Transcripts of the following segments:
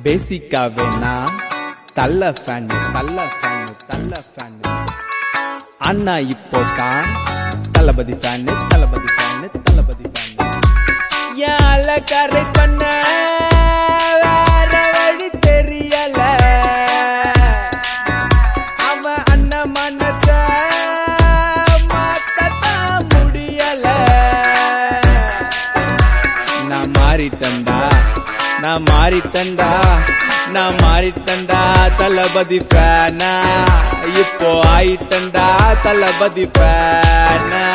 பேசிக்காவே நான் தள்ள ஃபேனு தள்ள ஃபேனு தள்ள ஃபேனு அண்ணா இப்போ தான் Thalapathy fan Thalapathy fan Thalapathy fan யால கரை பண்ண வேற வழி தெரியல அவன் அண்ணன் மனச மாத்தத்தான் முடியல நான் மாறிட்டண்டா நான் மாறிட்டண்டா நான் மாறிட்டண்டா தளபதி ஃபேனா இப்போ ஆயிட்டண்டா தளபதி ஃபேனா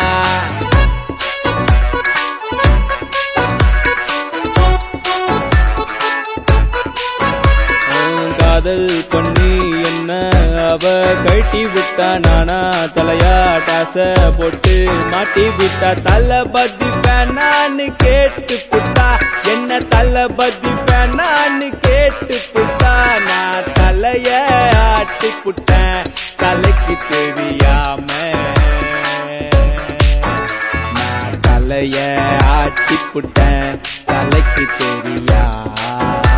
காதல் பண்ணி என்ன அவ கட்டி விட்டா நானா தலையா டாச போட்டு மாட்டி விட்டா தளபதி ஃபேனான்னு கேட்டு புட்டா என்ன தளபதி ஃபேனான்னு கேட்டு புட்டா நான் தலைய ஆட்டி புட்டேன் தலைக்கு தெரியாம நான் தலைய ஆட்டி புட்டேன் தலைக்கு தெரியாம